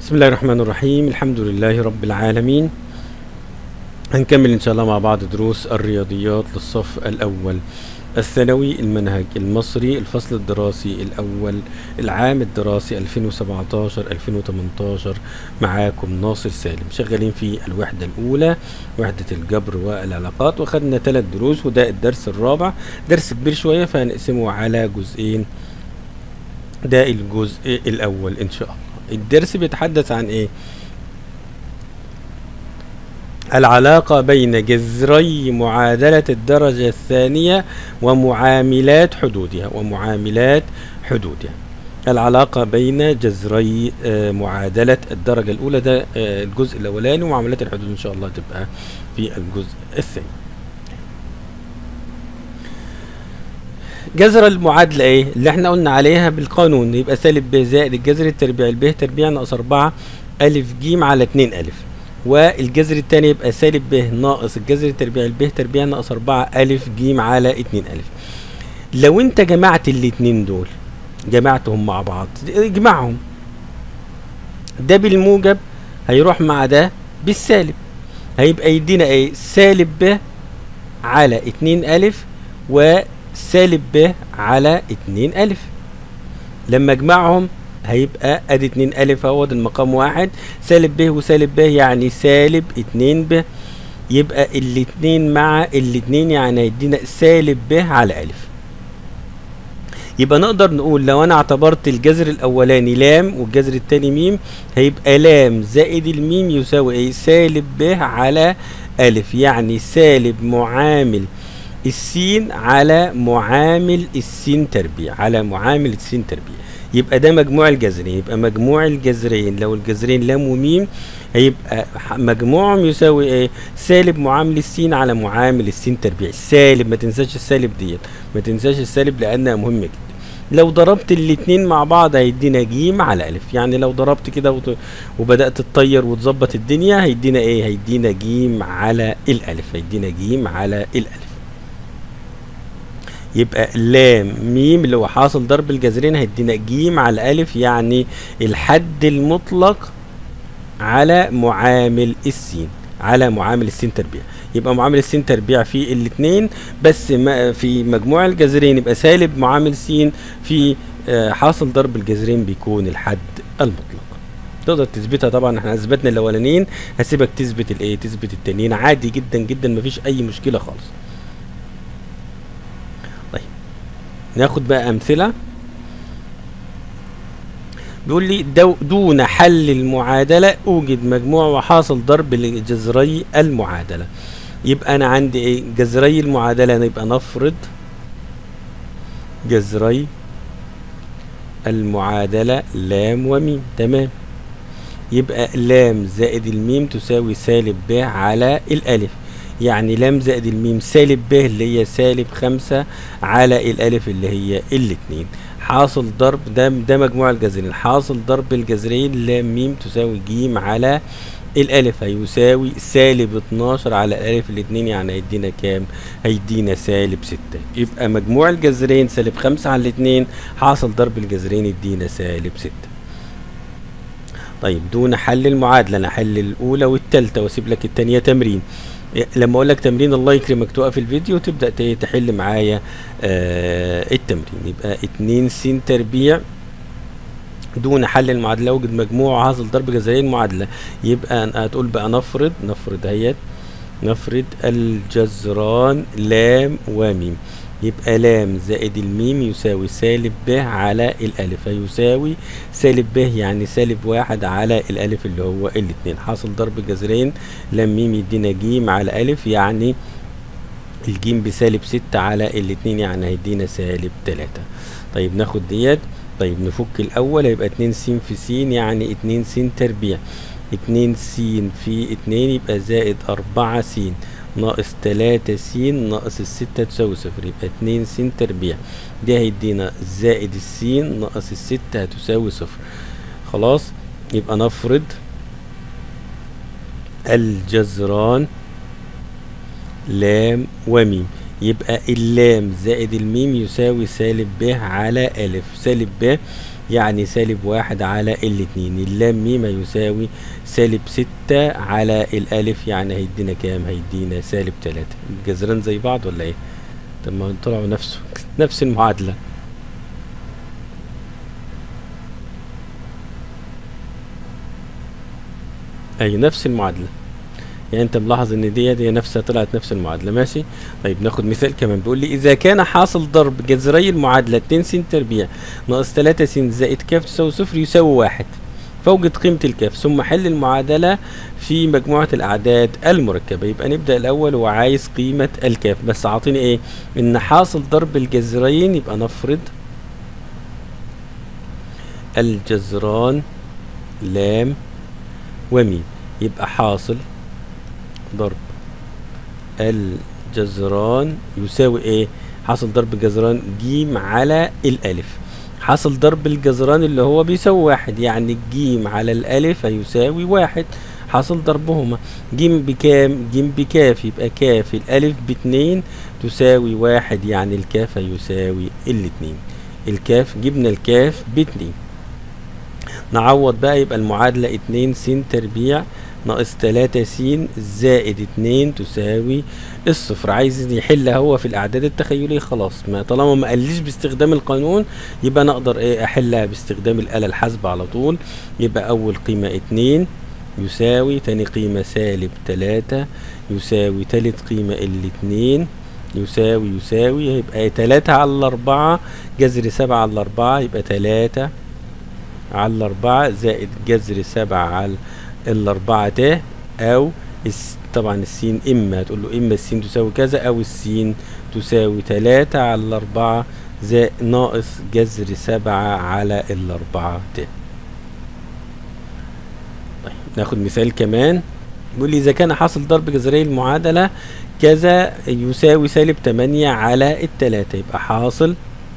بسم الله الرحمن الرحيم الحمد لله رب العالمين هنكمل ان شاء الله مع بعض دروس الرياضيات للصف الاول الثانوي المنهج المصري الفصل الدراسي الاول العام الدراسي 2017 2018 معاكم ناصر سالم شغالين في الوحده الاولى وحده الجبر والعلاقات واخدنا ثلاث دروس وده الدرس الرابع درس كبير شويه فهنقسمه على جزئين ده الجزء الاول ان شاء الله الدرس بيتحدث عن ايه العلاقة بين جذري معادلة الدرجة الثانية ومعاملات حدودها ومعاملات حدودها العلاقة بين جذري آه، معادلة الدرجة الأولى ده آه، الجزء الأولاني ومعاملات الحدود إن شاء الله تبقى في الجزء الثاني جذر المعادلة ايه اللي احنا قلنا عليها بالقانون يبقى سالب ب زائد الجذر التربيعي ب تربيع ناقص 4 ألف ج على 2 ألف والجذر الثاني يبقى سالب ب ناقص الجذر التربيعي ب تربيع ناقص 4 ألف ج على 2 ألف لو انت جمعت الاتنين دول جمعتهم مع بعض اجمعهم ده بالموجب هيروح مع ده بالسالب هيبقى يدينا ايه سالب ب على 2 ألف و سالب ب على اتنين ألف لما اجمعهم هيبقى ادي اتنين ألف اهو ده المقام واحد سالب ب وسالب ب يعني سالب اتنين ب يبقى الاتنين مع الاتنين يعني هيدينا سالب ب على ألف يبقى نقدر نقول لو انا اعتبرت الجذر الاولاني لام والجذر التاني ميم هيبقى لام زائد الميم يساوي ايه سالب ب على ألف يعني سالب معامل السين على معامل السين تربيع على معامل السين تربيع يبقى ده مجموع الجذرين يبقى مجموع الجذرين لو الجذرين لام وميم هيبقى مجموعهم يساوي ايه سالب معامل السين على معامل السين تربيع سالب ما تنساش السالب ديت ما تنساش السالب لانها مهمه جدا لو ضربت الاتنين مع بعض هيدينا جيم على الف يعني لو ضربت كده وت... وبدات تطير وتظبط الدنيا هيدينا ايه هيدينا جيم على الالف هيدينا جيم على الالف يبقى لام ميم اللي هو حاصل ضرب الجذرين هيدينا جيم على الالف يعني الحد المطلق على معامل السين على معامل السين تربيع يبقى معامل السين تربيع في الاثنين بس ما في مجموع الجذرين يبقى سالب معامل سين في آه حاصل ضرب الجذرين بيكون الحد المطلق تقدر تثبتها طبعا احنا اثبتنا الاولانيين هسيبك تثبت الايه تثبت التانيين عادي جدا جدا مفيش اي مشكله خالص ناخد بقى امثله بيقول لي دو دون حل المعادله اوجد مجموع وحاصل ضرب لجذري المعادله يبقى انا عندي ايه جذري المعادله يبقى نفرض جذري المعادله لام وميم تمام يبقى لام زائد الميم تساوي سالب ب على الالف يعني لام زائد الميم سالب ب اللي هي سالب خمسة على الألف اللي هي الاتنين حاصل ضرب ده ده مجموع الجذرين حاصل ضرب الجذرين لام ميم تساوي ج على الألف هيساوي سالب 12 على الألف الاتنين يعني هيدينا كام؟ هيدينا سالب ستة يبقى مجموع الجذرين سالب خمسة على الاتنين حاصل ضرب الجذرين يدينا سالب ستة طيب دون حل المعادلة أنا أحل الأولى والتالتة وأسيب لك التانية تمرين لما اقول لك تمرين الله يكرمك توقف الفيديو تبدا تحل معايا آه التمرين يبقى 2 س تربيع دون حل المعادله اوجد مجموع حاصل ضرب جذرين معادله يبقى هتقول بقى نفرض نفرض اهيت نفرض الجذران لام وميم يبقى لام زائد الميم يساوي سالب ب على الالف هيساوي سالب ب يعني سالب واحد على الالف اللي هو الاتنين حاصل ضرب جذرين لام ميم يدينا ج على الف يعني الجيم بسالب ستة على الاتنين يعني هيدينا سالب تلاتة طيب ناخد ديت طيب نفك الاول هيبقى اتنين س في س يعني اتنين س تربيع اتنين س في اتنين يبقى زائد اربعة س ناقص تلاتة س ناقص الستة تساوي صفر يبقى اتنين س تربيع دي هيدينا زائد السين ناقص الستة هتساوي صفر خلاص يبقى نفرض الجذران لام وميم يبقى اللام زائد الميم يساوي سالب ب على ألف سالب ب يعني سالب واحد على الاتنين اللام ميم يساوي سالب ستة على الألف يعني هيدينا كام هيدينا سالب تلاتة الجذران زي بعض ولا ايه طب ما طلعوا نفسه نفس المعادلة اي نفس المعادلة يعني انت ملاحظ ان دي دي نفسها طلعت نفس المعادلة ماشي طيب ناخد مثال كمان بيقول لي اذا كان حاصل ضرب جذري المعادلة 2 س تربيع ناقص 3 س زائد ك تساوي صفر يساوي واحد فوجد قيمة الكاف ثم حل المعادلة في مجموعة الأعداد المركبة يبقى نبدأ الأول وعايز قيمة الكاف بس عاطيني إيه؟ إن حاصل ضرب الجذرين يبقى نفرض الجذران لام وميم يبقى حاصل ضرب الجذران يساوي ايه حاصل ضرب جذران جيم على الالف حاصل ضرب الجذران اللي هو بيساوي واحد يعني الجيم على الالف هيساوي واحد حاصل ضربهما جيم بكام جيم بكاف يبقى كاف الالف باتنين تساوي واحد يعني الكاف هيساوي الاتنين الكاف جبنا الكاف باتنين نعوض بقى يبقى المعادلة اتنين س تربيع ناقص تلاتة س زائد اتنين تساوي الصفر عايز يحل هو في الأعداد التخيلية خلاص ما طالما ما قاليش باستخدام القانون يبقى أنا أقدر إيه أحلها باستخدام الآلة الحاسبة على طول يبقى أول قيمة اتنين يساوي تاني قيمة سالب تلاتة يساوي تالت قيمة الاتنين يساوي يساوي يبقى تلاتة على الأربعة جذر سبعة على الأربعة يبقى تلاتة على الأربعة زائد جذر سبعة على الأربعة ت أو الس طبعا السين إما هتقول له إما السين تساوي كذا أو السين تساوي تلاتة على الأربعة زائد ناقص جذر سبعة على الأربعة ت طيب ناخد مثال كمان بيقول لي إذا كان حاصل ضرب جذري المعادلة كذا يساوي سالب تمانية على التلاتة يبقى حاصل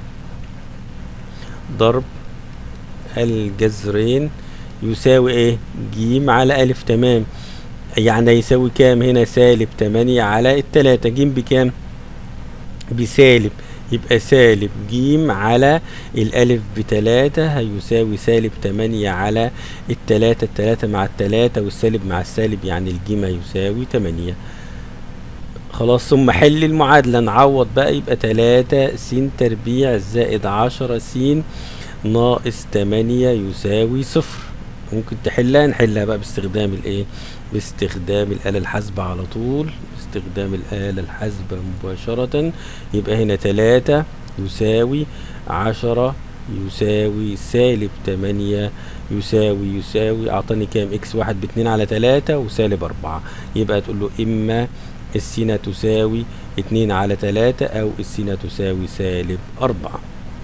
ضرب الجذرين يساوي ايه جيم على الف تمام يعني يساوي كام هنا سالب تمانية على التلاتة جيم بكام بسالب يبقى سالب جيم على الالف بتلاتة هيساوي سالب تمانية على التلاتة التلاتة مع التلاتة والسالب مع السالب يعني الجيم هيساوي تمانية خلاص ثم حل المعادلة نعوض بقى يبقى تلاتة س تربيع زائد عشرة س ناقص تمانية يساوي صفر ممكن تحلها نحلها بقى باستخدام الايه باستخدام الآلة الحاسبة على طول باستخدام الآلة الحاسبة مباشرة يبقى هنا تلاتة يساوي عشرة يساوي سالب تمانية يساوي يساوي اعطاني كام اكس واحد باتنين على تلاتة وسالب اربعة يبقى تقول له اما السينة تساوي اتنين على تلاتة او السينة تساوي سالب اربعة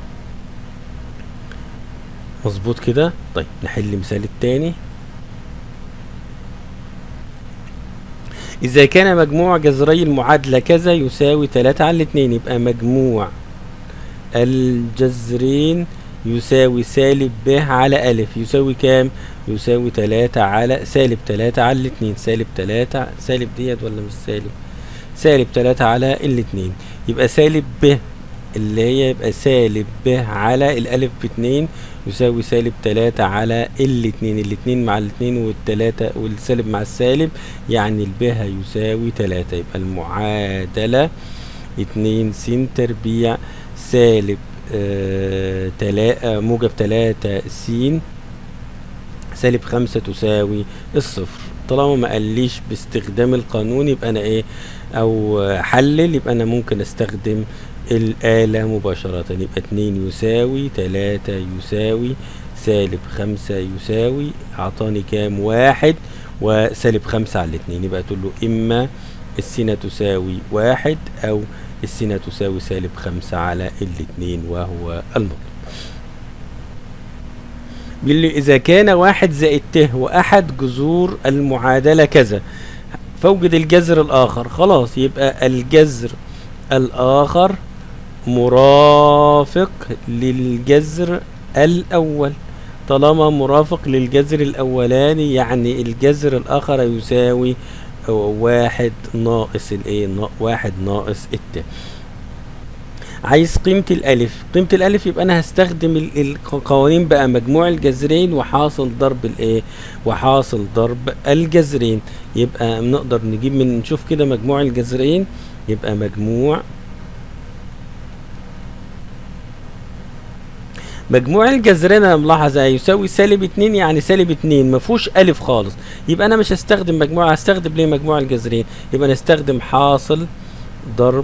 مظبوط كده طيب نحل مثال التاني إذا كان مجموع جذري المعادلة كذا يساوي تلاتة على الاتنين يبقى مجموع الجذرين يساوي سالب ب على ألف يساوي كام؟ يساوي تلاتة على سالب تلاتة على الاتنين سالب تلاتة سالب ديت ولا مش سالب؟ سالب تلاتة على الاتنين يبقى سالب ب اللي هي يبقى سالب ب على الألف باتنين يساوي سالب تلاتة على الاتنين الاتنين مع الاتنين والتلاتة والسالب مع السالب يعني الب هيساوي تلاتة يبقى المعادلة اتنين س تربيع سالب آه تلا آه موجب تلاتة س سالب خمسة تساوي الصفر طالما ما قاليش باستخدام القانون يبقى انا ايه او حلل يبقى انا ممكن استخدم الآلة مباشرة يبقى اتنين يساوي تلاتة يساوي سالب خمسة يساوي أعطاني كام واحد وسالب خمسة على الاتنين يبقى تقول له إما السينة تساوي واحد أو السينة تساوي سالب خمسة على الاتنين وهو المطلوب بيقول لي إذا كان واحد زائد ت وأحد جذور المعادلة كذا فوجد الجذر الآخر خلاص يبقى الجذر الآخر مرافق للجذر الأول طالما مرافق للجذر الأولاني يعني الجذر الآخر يساوي واحد ناقص الايه واحد ناقص الت عايز قيمة الألف قيمة الألف يبقى أنا هستخدم ال- القوانين بقى مجموع الجذرين وحاصل ضرب الإيه وحاصل ضرب الجذرين يبقى نقدر نجيب من نشوف كده مجموع الجذرين يبقى مجموع مجموع الجذرين انا ملاحظه يساوي سالب اتنين يعني سالب اتنين ما فيهوش الف خالص يبقى انا مش هستخدم مجموعه هستخدم ليه مجموع الجذرين يبقى نستخدم حاصل ضرب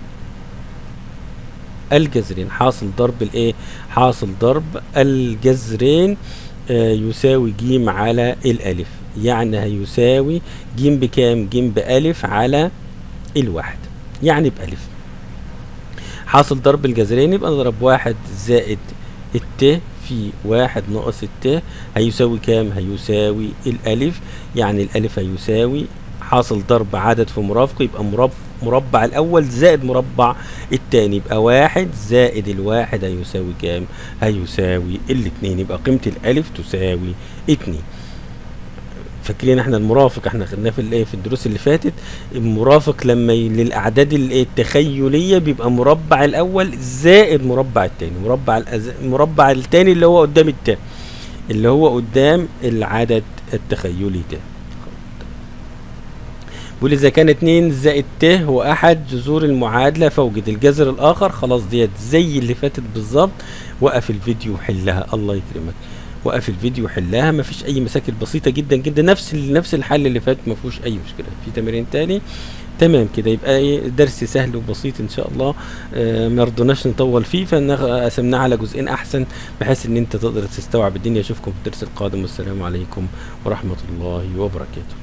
الجذرين حاصل ضرب الايه حاصل ضرب الجذرين آه يساوي ج على الالف يعني هيساوي ج بكام ج بألف على الواحد يعني بألف حاصل ضرب الجذرين يبقى نضرب واحد زائد الت في واحد ناقص الت هيساوي كام هيساوي الالف يعني الالف هيساوي حاصل ضرب عدد في مرافقه يبقى مربع مربع الاول زائد مربع التاني يبقى واحد زائد الواحد هيساوي كام هيساوي الاتنين يبقى قيمة الالف تساوي اتنين فاكرين احنا المرافق احنا خدناه في الايه في الدروس اللي فاتت المرافق لما ي... للاعداد الايه التخيليه بيبقى مربع الاول زائد مربع التاني مربع الأز... مربع التاني اللي هو قدام التاني اللي هو قدام العدد التخيلي ده بيقول اذا كان اتنين زائد ت هو احد جذور المعادله فوجد الجذر الاخر خلاص ديت زي اللي فاتت بالظبط وقف الفيديو وحلها الله يكرمك وقف الفيديو حلها مفيش اي مشاكل بسيطه جدا جدا نفس نفس الحل اللي فات ما فيهوش اي مشكله في تمرين تاني تمام كده يبقى ايه درس سهل وبسيط ان شاء الله آه ما رضناش نطول فيه فقسمناه على جزئين احسن بحيث ان انت تقدر تستوعب الدنيا اشوفكم في الدرس القادم والسلام عليكم ورحمه الله وبركاته